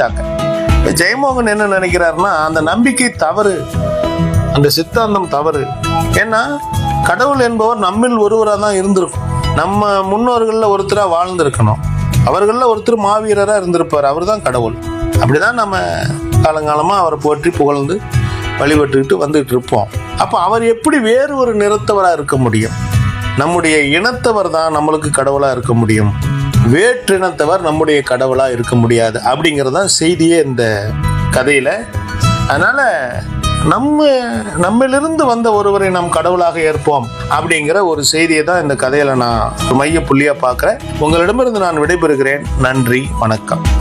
நம்பிட்டாங்க இப்ப ஜெயமோகன் என்ன நினைக்கிறாருன்னா அந்த நம்பிக்கை தவறு அந்த சித்தாந்தம் தவறு ஏன்னா கடவுள் என்பவர் நம்மில் ஒருவராக தான் இருந்திருக்கும் நம்ம முன்னோர்களில் ஒருத்தராக வாழ்ந்திருக்கணும் அவர்களில் ஒருத்தர் மாவீரராக இருந்திருப்பார் அவர் தான் கடவுள் அப்படிதான் நம்ம காலங்காலமாக அவரை போற்றி புகழ்ந்து வழிபட்டுக்கிட்டு வந்துட்டு இருப்போம் அப்போ அவர் எப்படி வேறு ஒரு நிறத்தவராக இருக்க முடியும் நம்முடைய இனத்தவர் தான் நம்மளுக்கு கடவுளாக இருக்க முடியும் வேற்றினத்தவர் நம்முடைய கடவுளாக இருக்க முடியாது அப்படிங்கிறது தான் செய்தியே இந்த கதையில் அதனால நம்ம நம்மிலிருந்து வந்த ஒருவரை நாம் கடவுளாக ஏற்போம் அப்படிங்கிற ஒரு செய்தியை தான் இந்த கதையில நான் மைய புள்ளியா பார்க்கிறேன் உங்களிடமிருந்து நான் விடைபெறுகிறேன் நன்றி வணக்கம்